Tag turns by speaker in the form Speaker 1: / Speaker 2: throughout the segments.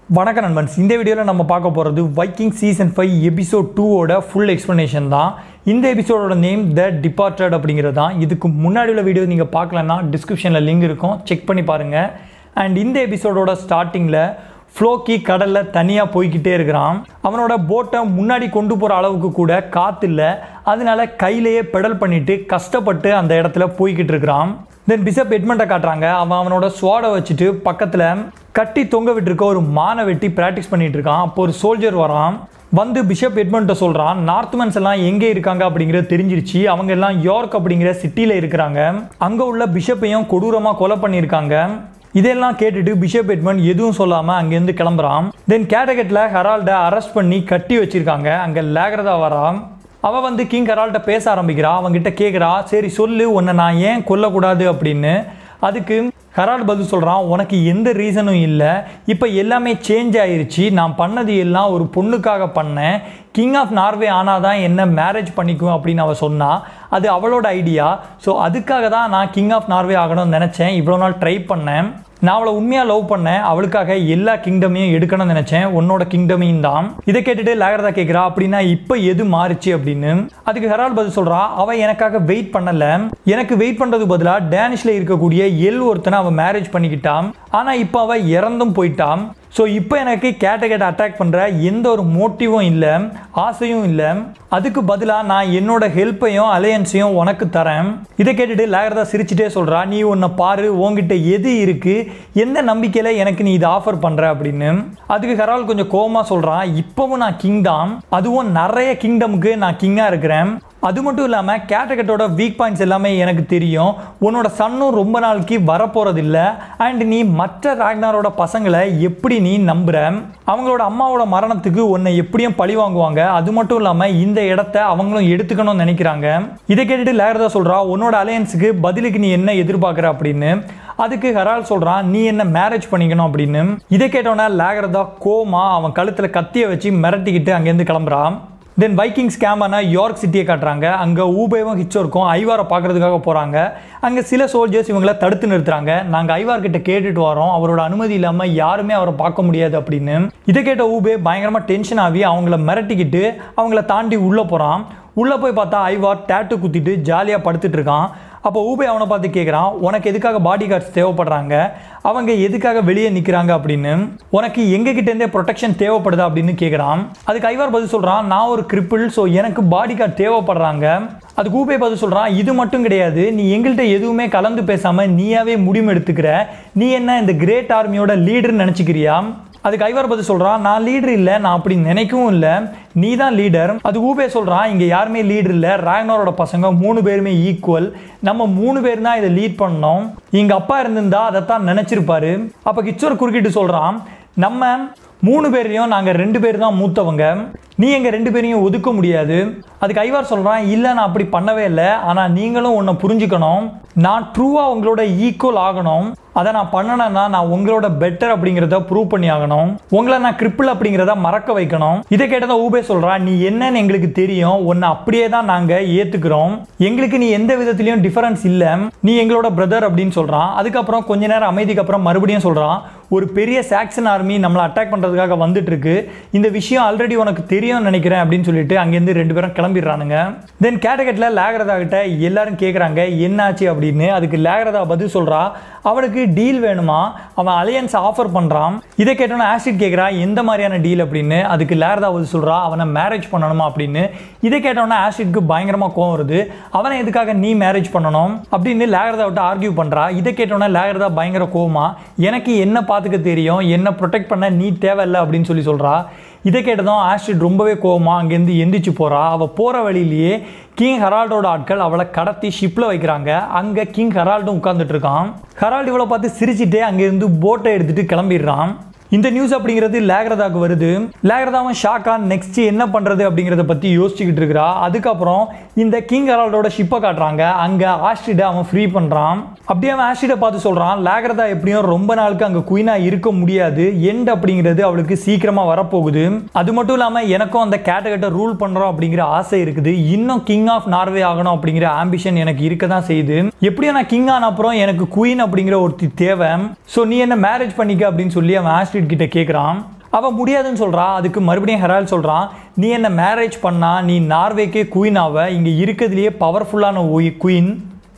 Speaker 1: வணக்கம் நண்பன்ஸ் இந்த வீடியோவில் நம்ம பார்க்க போகிறது வைக்கிங் சீசன் ஃபைவ் எபிசோட் டூவோட ஃபுல் எக்ஸ்ப்ளனேஷன் தான் இந்த எபிசோடோட நேம் த டிபார்ட்டட் அப்படிங்கிறது தான் இதுக்கு முன்னாடி உள்ள வீடியோ நீங்கள் பார்க்கலன்னா டிஸ்கிரிப்ஷனில் லிங்க் இருக்கும் செக் பண்ணி பாருங்கள் அண்ட் இந்த எபிசோடோட ஸ்டார்டிங்கில் ஃப்ளோக்கி கடலில் தனியாக போய்கிட்டே இருக்கிறான் அவனோட போட்டை முன்னாடி கொண்டு போகிற அளவுக்கு கூட காற்று இல்லை அதனால கையிலேயே பெடல் பண்ணிட்டு கஷ்டப்பட்டு அந்த இடத்துல போய்கிட்டு இருக்கிறான் தென் பிஷப் எட்மண்ட்டை காட்டுறாங்க அவன் அவனோட ஸ்வாடை வச்சுட்டு பக்கத்தில் கட்டி தொங்க விட்டுருக்க ஒரு மானை வெட்டி ப்ராக்டிஸ் பண்ணிட்டு இருக்கான் அப்போ ஒரு சோல்ஜர் வரான் வந்து பிஷப் எட்மண்ட்டை சொல்கிறான் நார்த்மன்ஸ் எல்லாம் எங்கே இருக்காங்க அப்படிங்கிறது தெரிஞ்சிருச்சு அவங்க எல்லாம் யோர்க் அப்படிங்கிற சிட்டியில் இருக்கிறாங்க அங்கே உள்ள பிஷப்பையும் கொடூரமாக கொலை பண்ணியிருக்காங்க இதெல்லாம் கேட்டுட்டு பிஷப் எட்மன் எதுவும் சொல்லாமல் அங்கேருந்து கிளம்புறான் தென் கேட்டகெட்டில் ஹெரால்டை அரெஸ்ட் பண்ணி கட்டி வச்சிருக்காங்க அங்கே லேகரதா வரான் அவ வந்து கிங் ஹெரால்ட்ட பேச ஆரம்பிக்கிறா அவங்கிட்ட கேட்குறா சரி சொல்லு உன்னை நான் ஏன் கொல்லக்கூடாது அப்படின்னு அதுக்கு ஹெரால்ட் பதில் சொல்கிறான் உனக்கு எந்த ரீசனும் இல்லை இப்போ எல்லாமே சேஞ்ச் ஆயிருச்சு நான் பண்ணது எல்லாம் ஒரு பொண்ணுக்காக பண்ணேன் கிங் ஆஃப் நார்வே ஆனால் தான் என்ன மேரேஜ் பண்ணிக்கும் அப்படின்னு அவள் சொன்னா அது அவளோட ஐடியா ஸோ அதுக்காக தான் நான் கிங் ஆஃப் நார்வே ஆகணும்னு நினச்சேன் இவ்வளோ நாள் ட்ரை பண்ணேன் நான் அவளை உண்மையாக லவ் பண்ணேன் அவளுக்காக எல்லா கிங்டமையும் எடுக்கணும்னு நினச்சேன் உன்னோட கிங்டமையும் தான் இதை கேட்டுட்டு லேகரதா கேட்குறா அப்படின்னா இப்போ எது மாறுச்சு அப்படின்னு அதுக்கு ஹெரால் பதில் சொல்கிறா அவன் எனக்காக வெயிட் பண்ணலை எனக்கு வெயிட் பண்ணுறது பதிலாக டேனிஷில் இருக்கக்கூடிய எல் ஒருத்தனை அவன் மேரேஜ் பண்ணிக்கிட்டான் ஆனால் இப்போ அவள் இறந்தும் போயிட்டான் ஸோ இப்போ எனக்கு கேட்டகேட் அட்டாக் பண்ணுற எந்த ஒரு மோட்டிவும் இல்லை ஆசையும் இல்லை அதுக்கு பதிலாக நான் என்னோட ஹெல்ப்பையும் அலையன்ஸையும் உனக்கு தரேன் இதை கேட்டுட்டு லேகரதா சிரிச்சுட்டே சொல்கிறா நீ உன்னை பாரு உன்கிட்ட எது இருக்குது எந்த நம்பிக்கையில் எனக்கு நீ இதை ஆஃபர் பண்ணுற அப்படின்னு அதுக்கு ஹெரால் கொஞ்சம் கோவமாக சொல்கிறான் இப்போவும் நான் கிங் தான் அதுவும் நிறைய கிங்டமுக்கு நான் கிங்காக இருக்கிறேன் அது மட்டும் இல்லாமல் கேட்டகட்டோட வீக் பாயிண்ட்ஸ் எல்லாமே எனக்கு தெரியும் உன்னோட சன்னும் ரொம்ப நாளைக்கு வரப்போகிறதில்ல அண்ட் நீ மற்ற ராக்னாரோட பசங்களை எப்படி நீ நம்புற அவங்களோட அம்மாவோட மரணத்துக்கு உன்னை எப்படியும் பழி வாங்குவாங்க அது மட்டும் இல்லாமல் இந்த இடத்த அவங்களும் எடுத்துக்கணும்னு நினைக்கிறாங்க இதை கேட்டுட்டு லேகரதா சொல்கிறா உன்னோட அலையன்ஸுக்கு பதிலுக்கு நீ என்ன எதிர்பார்க்குற அப்படின்னு அதுக்கு ஹெரால் சொல்கிறான் நீ என்ன மேரேஜ் பண்ணிக்கணும் அப்படின்னு இதை கேட்டோன்னே லேகரதா கோமா அவன் கழுத்தில் கத்தியை வச்சு மிரட்டிக்கிட்டு அங்கேருந்து கிளம்புறான் தென் வைக்கிங் ஸ்கேமான யார்க் சிட்டியை காட்டுறாங்க அங்கே ஊபேவும் ஹிச்சோருக்கும் ஐவாரை பார்க்கறதுக்காக போகிறாங்க அங்கே சில சோல்ஜர்ஸ் இவங்கள தடுத்து நிறுத்துறாங்க நாங்கள் ஐவார்கிட்ட கேட்டுட்டு வரோம் அவரோட அனுமதி இல்லாமல் யாருமே அவரை பார்க்க முடியாது அப்படின்னு இதை கேட்ட ஊபே பயங்கரமாக டென்ஷன் ஆகி அவங்கள மிரட்டிக்கிட்டு அவங்கள தாண்டி உள்ளே போகிறான் உள்ளே போய் பார்த்தா ஐவார் டேட்டு குத்திட்டு ஜாலியாக படுத்துட்டு இருக்கான் அப்போ ஊபே அவனை பார்த்து கேட்குறான் உனக்கு எதுக்காக பாடி கார்ட்ஸ் தேவைப்படுறாங்க அவங்க எதுக்காக வெளியே நிற்கிறாங்க அப்படின்னு உனக்கு எங்ககிட்டேருந்தே ப்ரொடெக்ஷன் தேவைப்படுதா அப்படின்னு கேட்குறான் அதுக்கு ஐவார் பதில் சொல்கிறான் நான் ஒரு கிரிப்பிள் ஸோ எனக்கு பாடி கார்டு தேவைப்படுறாங்க அதுக்கு ஊபே பதில் சொல்கிறான் இது மட்டும் கிடையாது நீ எங்கள்கிட்ட எதுவுமே கலந்து பேசாமல் நீயாவே முடிவு எடுத்துக்கிற நீ என்ன இந்த கிரேட் ஆர்மியோட லீடர்னு நினச்சிக்கிறியா அதுக்கு ஐவர் பதில் சொல்கிறான் நான் லீடர் இல்லை நான் அப்படி நினைக்கவும் இல்லை நீ தான் லீடர் அது ஊபே சொல்கிறான் இங்கே யாருமே லீடர் இல்லை ராக்னரோட பசங்க மூணு பேருமே ஈக்குவல் நம்ம மூணு பேர் தான் இதை லீட் பண்ணோம் எங்கள் அப்பா இருந்திருந்தா அதைத்தான் நினச்சிருப்பாரு அப்போ கிச்சோர் குறுக்கிட்டு சொல்கிறான் நம்ம மூணு பேரையும் நாங்கள் ரெண்டு பேர் தான் மூத்தவங்க நீ எங்கள் ரெண்டு பேரையும் ஒதுக்க முடியாது அதுக்கு ஐவார் சொல்கிறான் இல்லை நான் அப்படி பண்ணவே இல்லை ஆனால் நீங்களும் ஒன்றை புரிஞ்சுக்கணும் நான் ட்ரூவாக உங்களோட ஈக்குவல் ஆகணும் அதை நான் பண்ணணும்னா நான் உங்களோட பெட்டர் அப்படிங்கிறத ப்ரூவ் பண்ணி ஆகணும் உங்களை நான் கிரிப்பிள் அப்படிங்கிறத மறக்க வைக்கணும் இதை கேட்டதை ஊபே சொல்கிறா நீ என்னன்னு எங்களுக்கு தெரியும் உன்னை அப்படியே தான் நாங்கள் ஏற்றுக்கிறோம் எங்களுக்கு நீ எந்த விதத்துலையும் டிஃபரன்ஸ் இல்லை நீ எங்களோட பிரதர் அப்படின்னு சொல்கிறான் அதுக்கப்புறம் கொஞ்ச நேரம் அமைதிக்கு அப்புறம் மறுபடியும் சொல்கிறான் ஒரு பெரிய சாக்சன் ஆர்மி நம்மளை அட்டாக் பண்ணுறதுக்காக வந்துட்டு இருக்கு இந்த விஷயம் ஆல்ரெடி உனக்கு தெரியும்னு நினைக்கிறேன் அப்படின்னு சொல்லிட்டு அங்கேருந்து ரெண்டு பேரும் கிளம்பிடுறானுங்க தென் கேட்டகட்டில் லேகரதா கிட்ட எல்லாரும் கேட்குறாங்க என்னாச்சு அப்படின்னு அதுக்கு லேகரதா பதில் சொல்கிறா அவனுக்கு டீல் வேணுமா அவன் அலையன்ஸ் ஆஃபர் பண்ணுறான் இதை கேட்டோன்னே ஆசிட் கேட்குறா எந்த மாதிரியான டீல் அப்படின்னு அதுக்கு லேரதா பதில் சொல்கிறா அவனை மேரேஜ் பண்ணணுமா அப்படின்னு இதை கேட்டோன்னே ஆசிட்க்கு பயங்கரமாக கோவம் வருது அவனை எதுக்காக நீ மேரேஜ் பண்ணணும் அப்படின்னு லேகரதா விட்டு ஆர்கியூ பண்ணுறா இதை கேட்டோன்னே லேகரதா பயங்கர கோவமா எனக்கு என்ன பார்த்துக்க தெரியும் என்ன ப்ரொடெக்ட் பண்ண நீ தேவையில்லை அப்படின்னு சொல்லி சொல்கிறா இதை கேட்டதும் ஆஸ்ட்ரிட் ரொம்பவே கோவமா அங்கேருந்து எந்திரிச்சு போகிறா அவள் போகிற வழியிலேயே கிங் ஹெரால்டோட ஆட்கள் அவளை கடத்தி ஷிப்பில் வைக்கிறாங்க அங்கே கிங் ஹெரால்டும் உட்காந்துட்டு இருக்கான் ஹெரால்டு இவளை பார்த்து சிரிச்சிட்டே அங்கேருந்து போட்டை எடுத்துகிட்டு கிளம்பிடுறான் இந்த நியூஸ் அப்படிங்கிறது லேகரதாக்கு வருது லேகரதாவும் ஷாக்கா நெக்ஸ்ட் என்ன பண்ணுறது அப்படிங்கிறத பற்றி யோசிச்சுக்கிட்டு இருக்கிறா அதுக்கப்புறம் இந்த கிங் ஹெரால்டோட ஷிப்பை காட்டுறாங்க அங்கே ஆஸ்ட்ரிடை அவன் ஃப்ரீ பண்ணுறான் அப்படியே அவன் ஆஸ்ட்ரிடை பார்த்து சொல்கிறான் லேகரதா எப்படியும் ரொம்ப நாளுக்கு அங்கே குயினாக இருக்க முடியாது எண்ட் அப்படிங்கிறது அவளுக்கு சீக்கிரமாக வரப்போகுது அது மட்டும் இல்லாமல் எனக்கும் அந்த கேட்டகட்டை ரூல் பண்ணுறோம் அப்படிங்கிற ஆசை இருக்குது இன்னும் கிங் ஆஃப் நார்வே ஆகணும் அப்படிங்கிற ஆம்பிஷன் எனக்கு இருக்க தான் செய்யுது எப்படியும் நான் கிங் ஆன அப்புறம் எனக்கு குயின் அப்படிங்கிற ஒருத்தி தேவை ஸோ நீ என்ன மேரேஜ் பண்ணிக்க அப்படின்னு சொல்லி அவன் ஆஸ்ட்ரிட் கிட்ட கேட்குறான் அவன் முடியாதுன்னு சொல்கிறா அதுக்கு மறுபடியும் ஹெரால் சொல்கிறான் நீ என்ன மேரேஜ் பண்ணா நீ நார்வேக்கே குயின் ஆவ இங்கே இருக்கிறதுலையே பவர்ஃபுல்லான குயின்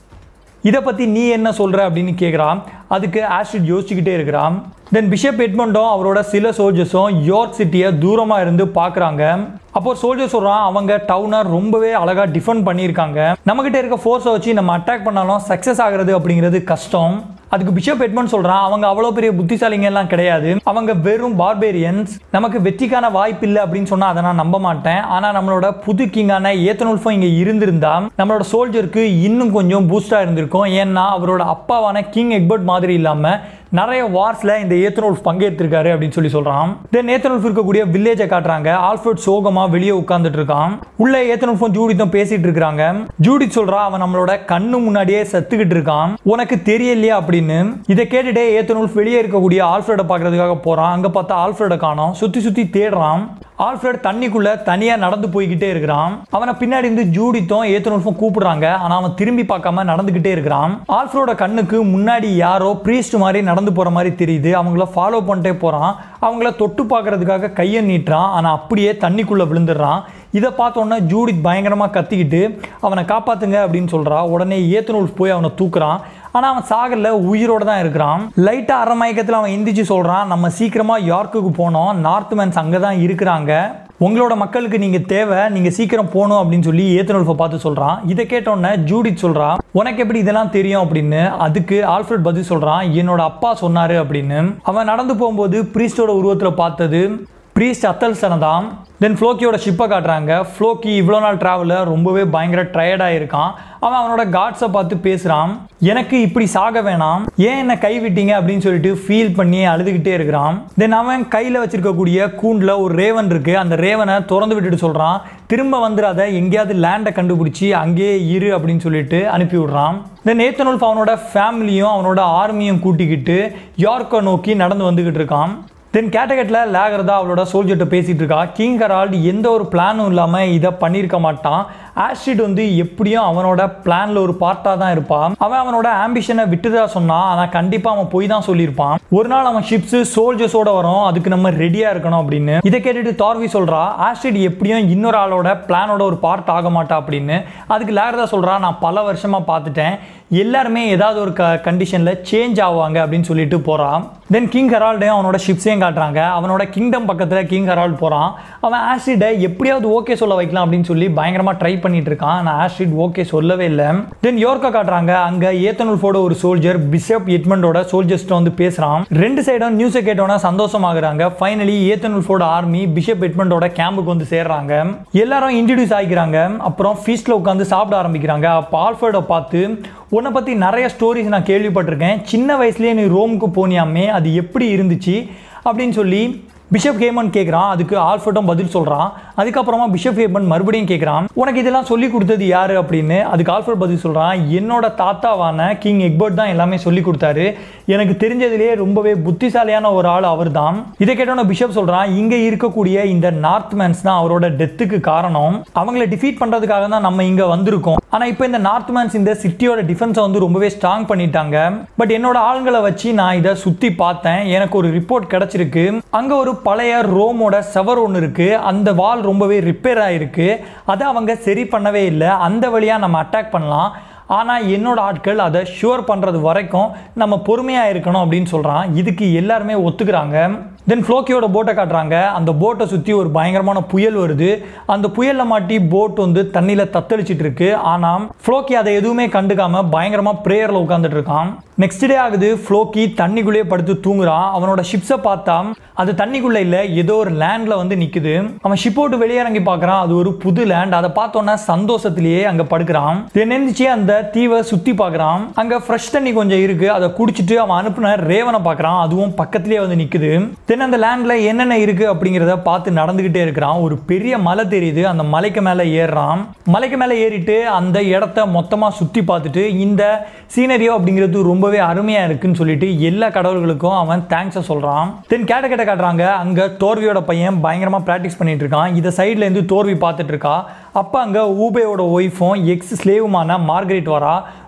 Speaker 1: இதை பற்றி நீ என்ன சொல்கிற அப்படின்னு கேட்குறான் அதுக்கு ஆஷிட் யோசிச்சுக்கிட்டே இருக்கிறான் தென் பிஷப் எட்மண்டும் அவரோட சில சோல்ஜர்ஸும் யோர்க் சிட்டியை தூரமாக இருந்து பார்க்குறாங்க அப்போ சோல்ஜர் சொல்கிறான் அவங்க டவுனை ரொம்பவே அழகாக டிஃபெண்ட் பண்ணியிருக்காங்க நம்மக்கிட்ட இருக்க ஃபோர்ஸை வச்சு நம்ம அட்டாக் பண்ணாலும் சக்ஸஸ் ஆகிறது அப்படிங்கிறது கஷ்டம் அதுக்கு பிஷப் எட்மண்ட் சொல்றான் அவங்க அவ்வளோ பெரிய புத்திசாலிங்க எல்லாம் கிடையாது அவங்க வெறும் பார்பேரியன்ஸ் நமக்கு வெற்றிக்கான வாய்ப்பு இல்லை அப்படின்னு சொன்னா அதை நான் நம்ப மாட்டேன் ஆனா நம்மளோட புது கிங்கான ஏத்தனுல்ஃபம் இங்க இருந்திருந்தா நம்மளோட சோல்ஜருக்கு இன்னும் கொஞ்சம் பூஸ்டா இருந்திருக்கும் ஏன்னா அவரோட அப்பாவான கிங் எக்பர்ட் மாதிரி இல்லாம நிறைய வார்ஸ்ல இந்த ஏத்தனோல்ஃப் பங்கேற்றிருக்காரு அப்படின்னு சொல்லி சொல்றான் தென் ஏத்தனோல்ஃப் இருக்கக்கூடிய வில்லேஜை காட்டுறாங்க ஆல்ஃபர்ட் சோகமா வெளியே உட்கார்ந்துட்டு இருக்கான் உள்ள ஏத்தனோல்ஃபும் ஜூடித்தும் பேசிட்டு இருக்காங்க ஜூடித் சொல்றா அவன் நம்மளோட கண்ணு முன்னாடியே செத்துக்கிட்டு இருக்கான் உனக்கு தெரியலையா அப்படின்னு இதை கேட்டுட்டே ஏத்தனோல்ஃப் வெளியே இருக்கக்கூடிய ஆல்ஃபர்டை பார்க்கறதுக்காக போறான் அங்க பார்த்தா ஆல்ஃபர்டை காணோம் சுத்தி சுத்தி தேடுறான் ஆல்ஃபிரட் தண்ணிக்குள்ள தனியா நடந்து போய்கிட்டே இருக்கிறான் அவனை பின்னாடி இருந்து ஜூடித்தும் ஏத்தனோல்ஃபும் கூப்பிடுறாங்க ஆனா அவன் திரும்பி பார்க்காம நடந்துகிட்டே இருக்கிறான் ஆல்ஃப்ரோட கண்ணுக்கு முன்னாடி யாரோ பிரீஸ்ட் மாதிரி நடந்து போற மாதிரி தெரியுது அவங்கள ஃபாலோ பண்ணிட்டே போறான் அவங்கள தொட்டு பார்க்கறதுக்காக கையை நீட்டுறான் ஆனா அப்படியே தண்ணிக்குள்ள விழுந்துடுறான் இதை பார்த்தோன்னே ஜூடித் பயங்கரமாக கத்திக்கிட்டு அவனை காப்பாத்துங்க அப்படின்னு சொல்றா உடனே ஏத்தனூல் போய் அவனை தூக்குறான் ஆனால் அவன் சாகரில் உயிரோட தான் இருக்கிறான் லைட்டாக அரை மயக்கத்தில் அவன் எந்திரிச்சு சொல்கிறான் நம்ம சீக்கிரமாக யார்க்குக்கு போனோம் நார்த் மேன்ஸ் அங்கே தான் இருக்கிறாங்க உங்களோட மக்களுக்கு நீங்கள் தேவை நீங்கள் சீக்கிரம் போகணும் அப்படின்னு சொல்லி ஏத்தனூல்ஃபை பார்த்து சொல்கிறான் இதை கேட்டோன்னே ஜூடித் சொல்கிறான் உனக்கு எப்படி இதெல்லாம் தெரியும் அப்படின்னு அதுக்கு ஆல்ஃபிரட் பதில் சொல்கிறான் என்னோட அப்பா சொன்னார் அப்படின்னு அவன் நடந்து போகும்போது பிரீஸ்டோட உருவத்தில் பார்த்தது ப்ரீஸ்ட் அத்தல்சனை தான் தென் ஃப்ளோக்கியோட ஷிப்பை காட்டுறாங்க ஃப்ளோக்கி இவ்வளோ நாள் ட்ராவலில் ரொம்பவே பயங்கர டயர்டாக இருக்கான் அவன் அவனோட காட்ஸை பார்த்து பேசுகிறான் எனக்கு இப்படி சாக வேணாம் ஏன் என்னை கை விட்டீங்க அப்படின்னு சொல்லிட்டு ஃபீல் பண்ணி அழுதுகிட்டே இருக்கிறான் தென் அவன் கையில் வச்சிருக்கக்கூடிய கூண்டில் ஒரு ரேவன் இருக்கு அந்த ரேவனை திறந்து விட்டுட்டு சொல்கிறான் திரும்ப வந்துடாத எங்கேயாவது லேண்டை கண்டுபிடிச்சி அங்கேயே இரு அப்படின்னு சொல்லிட்டு அனுப்பி விடுறான் தென் ஏத்தனோல்ஃப் அவனோட ஃபேமிலியும் அவனோட ஆர்மியும் கூட்டிக்கிட்டு யார்க்கை நோக்கி நடந்து வந்துகிட்டு இருக்கான் தென் கேட்டகட்டில் லேகர் தான் அவளோட சோல்ஜர்கிட்ட பேசிகிட்டு இருக்கா கிங் ஹெரால்டு எந்த ஒரு பிளானும் இல்லாமல் இதை பண்ணியிருக்க மாட்டான் ஆஷிட் வந்து எப்படியும் அவனோட பிளான்ல ஒரு பார்ட்டாக தான் இருப்பான் அவன் அவனோட ஆம்பிஷனை விட்டுதா சொன்னான் ஆனால் கண்டிப்பாக அவன் போய் தான் சொல்லியிருப்பான் ஒரு நாள் அவன் ஷிப்ஸ் சோல்ஜர்ஸோட வரும் அதுக்கு நம்ம ரெடியாக இருக்கணும் அப்படின்னு இதை கேட்டுட்டு தார்வி சொல்றா ஆஷிட் எப்படியும் இன்னொரு ஆளோட பிளானோட ஒரு பார்ட் ஆக மாட்டா அப்படின்னு அதுக்கு லேர் தான் சொல்றா நான் பல வருஷமா பார்த்துட்டேன் எல்லாருமே ஏதாவது ஒரு க கண்டிஷனில் சேஞ்ச் ஆவாங்க அப்படின்னு சொல்லிட்டு போகிறான் தென் கிங் ஹெரால்டையும் அவனோட ஷிப்ஸையும் காட்டுறாங்க அவனோட கிங்டம் பக்கத்தில் கிங் ஹெரால்ட் போகிறான் அவன் ஆஷிடை எப்படியாவது ஓகே சொல்ல வைக்கலாம் அப்படின்னு சொல்லி பயங்கரமாக ட்ரை பண்ணிட்டு இருக்கான் ஆனால் ஆஷிட் ஓகே சொல்லவே இல்லை தென் யோர்க்கை காட்டுறாங்க அங்கே ஏத்தனுல்ஃபோட ஒரு சோல்ஜர் பிஷப் எட்மண்டோட சோல்ஜர்ஸ்ட்ட வந்து பேசுகிறான் ரெண்டு சைடும் நியூஸை கேட்டோன்னா சந்தோஷமாகறாங்க ஃபைனலி ஏத்தனுல்ஃபோட ஆர்மி பிஷப் எட்மண்டோட கேம்புக்கு வந்து சேர்றாங்க எல்லாரும் இன்ட்ரடியூஸ் ஆகிக்கிறாங்க அப்புறம் ஃபீஸ்டில் உட்காந்து சாப்பிட ஆரம்பிக்கிறாங்க அப்போ ஆல்ஃபர்டை பார்த்து உன்னை பற்றி நிறைய ஸ்டோரிஸ் நான் கேள்விப்பட்டிருக்கேன் சின்ன வயசுலேயே நீ ரோமுக்கு போனியாமே அது எப்படி இருந்துச்சு அப்படின்னு சொல்லி பிஷப் ஹேமன் கேட்குறான் அதுக்கு ஆல்ஃபர்டும் பதில் சொல்கிறான் அதுக்கப்புறமா பிஷப் ஹேமன் மறுபடியும் கேட்குறான் உனக்கு இதெல்லாம் சொல்லி கொடுத்தது யாரு அப்படின்னு அதுக்கு ஆல்ஃபர்ட் பதில் சொல்கிறான் என்னோட தாத்தாவான கிங் எக்பர்ட் தான் எல்லாமே சொல்லி கொடுத்தாரு எனக்கு தெரிஞ்சதுலேயே ரொம்பவே புத்திசாலியான ஒரு ஆள் அவர் தான் இதை கேட்டோன்னே பிஷப் சொல்கிறான் இங்கே இருக்கக்கூடிய இந்த நார்த் மேன்ஸ் தான் அவரோட டெத்துக்கு காரணம் அவங்கள டிஃபீட் பண்ணுறதுக்காக தான் நம்ம இங்கே வந்திருக்கோம் ஆனால் இப்போ இந்த நார்த் மேன்ஸ் இந்த சிட்டியோட டிஃபென்ஸை வந்து ரொம்பவே ஸ்ட்ராங் பண்ணிட்டாங்க பட் என்னோட ஆளுங்களை வச்சு நான் இதை சுற்றி பார்த்தேன் எனக்கு ஒரு ரிப்போர்ட் கிடச்சிருக்கு அங்கே ஒரு பழைய ரோமோட செவர் ஒன்று இருக்கு அந்த வால் ரொம்பவே ரிப்பேர் ஆயிருக்கு அதை அவங்க சரி பண்ணவே இல்லை அந்த வழியாக நம்ம அட்டாக் பண்ணலாம் ஆனால் என்னோட ஆட்கள் அதை ஷுவர் பண்ணுறது வரைக்கும் நம்ம பொறுமையாக இருக்கணும் அப்படின்னு சொல்கிறான் இதுக்கு எல்லாருமே ஒத்துக்கிறாங்க தென் ஃப்ளோக்கியோட போட்டை காட்டுறாங்க அந்த போட்டை சுற்றி ஒரு பயங்கரமான புயல் வருது அந்த புயலில் மாட்டி போட் வந்து தண்ணியில் தத்தளிச்சிட்டு இருக்கு ஆனால் ஃப்ளோக்கி அதை எதுவுமே கண்டுக்காம பயங்கரமாக ப்ரேயரில் உட்காந்துட்டு இருக்கான் நெக்ஸ்ட் டே ஆகுது ஃப்ளோக்கி தண்ணிக்குள்ளேயே படுத்து தூங்குறான் அவனோட ஷிப்ஸை பார்த்தா அது தண்ணிக்குள்ளே இல்லை ஏதோ ஒரு லேண்டில் வந்து நிற்குது அவன் ஷிப் விட்டு வெளியிறங்கி பார்க்குறான் அது ஒரு புது லேண்ட் அதை பார்த்தோன்னா சந்தோஷத்திலேயே அங்கே படுக்கிறான் நினைச்சு அந்த தீவை சுற்றி பார்க்குறான் அங்கே ஃப்ரெஷ் தண்ணி கொஞ்சம் இருக்கு அதை குடிச்சிட்டு அவன் அனுப்புன ரேவனை பார்க்குறான் அதுவும் பக்கத்துலேயே வந்து நிற்குது தென் அந்த லேண்டில் என்னென்ன இருக்கு அப்படிங்கிறத பார்த்து நடந்துக்கிட்டே இருக்கிறான் ஒரு பெரிய மலை தெரியுது அந்த மலைக்கு மேலே ஏறுறான் மலைக்கு மேலே ஏறிட்டு அந்த இடத்த மொத்தமாக சுற்றி பார்த்துட்டு இந்த சீனரியோ அப்படிங்கிறது ரொம்பவே அருமையாக இருக்குன்னு சொல்லிட்டு எல்லா கடவுள்களுக்கும் அவன் தேங்க்ஸை சொல்கிறான் தென் கேட்ட கேட்ட காட்டுறாங்க அங்கே தோர்வியோட பையன் பயங்கரமாக ப்ராக்டிஸ் பண்ணிட்டு இருக்கான் இந்த சைட்ல இருந்து தோர்வி பார்த்துட்டு இருக்கா அப்போ அங்கே ஊபேயோட ஒய்ஃபும் எக்ஸ் ஸ்லேவுமான மார்கரெட் வரா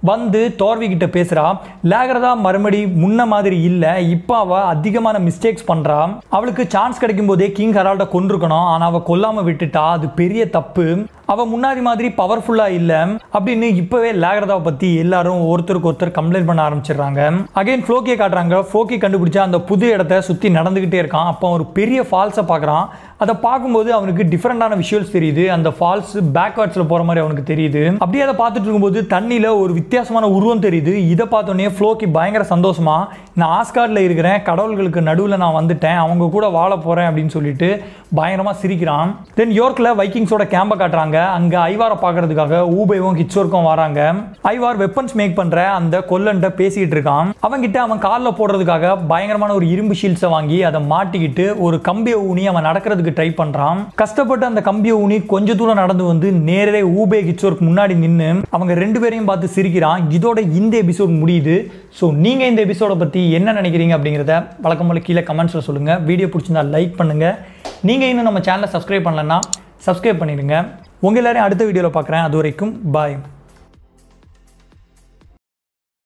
Speaker 1: வந்து தோர்வி கிட்ட பேசுறா லேகரதா மறுபடி முன்ன மாதிரி இல்ல இப்போ அவ அதிகமான மிஸ்டேக்ஸ் பண்றா அவளுக்கு சான்ஸ் கிடைக்கும் போதே கிங் ஹெரால்ட கொண்டிருக்கணும் ஆனா அவ கொல்லாம விட்டுட்டா அது பெரிய தப்பு அவ முன்னாடி மாதிரி பவர்ஃபுல்லா இல்ல அப்படின்னு இப்பவே லேகரதாவை பத்தி எல்லாரும் ஒருத்தருக்கு ஒருத்தர் கம்ப்ளைண்ட் பண்ண ஆரம்பிச்சிடுறாங்க அகைன் ஃப்ளோக்கியை காட்டுறாங்க ஃப்ளோக்கி கண்டுபிடிச்ச அந்த புது இடத்த சுத்தி நடந்துகிட்டே இருக்கான் அப்போ ஒரு பெரிய ஃபால்ஸை பார்க்குறான் அதை பார்க்கும்போது அவனுக்கு டிஃப்ரெண்டான விஷுவல்ஸ் தெரியுது அந்த ஃபால்ஸ் பேக்வேர்ட்ஸில் போகிற மாதிரி அவனுக்கு தெரியுது அப்படியே அதை பார்த்துட்டு இருக்கும்போது தண்ணியில் ஒரு வித்தியாசமான உருவம் தெரியுது இதை பார்த்தோன்னே ஃப்ளோக்கி பயங்கர சந்தோஷமா நான் ஆஸ்கார்டில் இருக்கிறேன் கடவுள்களுக்கு நடுவில் நான் வந்துட்டேன் அவங்க கூட வாழ போகிறேன் அப்படின்னு சொல்லிட்டு பயங்கரமாக சிரிக்கிறான் தென் யோர்க்கில் வைக்கிங்ஸோட கேம்பை காட்டுறாங்க அங்கே ஐவாரை பார்க்கறதுக்காக ஊபேவும் கிச்சோர்க்கும் வராங்க ஐவார் வெப்பன்ஸ் மேக் பண்ணுற அந்த கொல்லன்ட்ட பேசிக்கிட்டு இருக்கான் அவன்கிட்ட அவன் காலில் போடுறதுக்காக பயங்கரமான ஒரு இரும்பு ஷீல்ஸை வாங்கி அதை மாட்டிக்கிட்டு ஒரு கம்பியை ஊனி அவன் நடக்கிறதுக்கு ட்ரை பண்ணுறான் கஷ்டப்பட்டு அந்த கம்பியை ஊனி கொஞ்ச தூரம் நடந்து வந்து நேரே ஊபே கிச்சோருக்கு முன்னாடி நின்று அவங்க ரெண்டு பேரையும் பார்த்து சிரிக்கிறான் இதோட இந்த எபிசோட் முடியுது ஸோ நீங்கள் இந்த எபிசோடை பற்றி என்ன நினைக்கிறீங்க அப்படிங்கிறத வழக்கம் போல கீழே கமெண்ட்ஸில் சொல்லுங்கள் வீடியோ பிடிச்சிருந்தா லைக் பண்ணுங்கள் நீங்கள் இன்னும் நம்ம சேனலை சப்ஸ்கிரைப் பண்ணலன்னா சப்ஸ்கிரைப் பண்ணிடுங்க உங்கள் எல்லாரையும் அடுத்த வீடியோவில் பார்க்குறேன் அது வரைக்கும் பாய்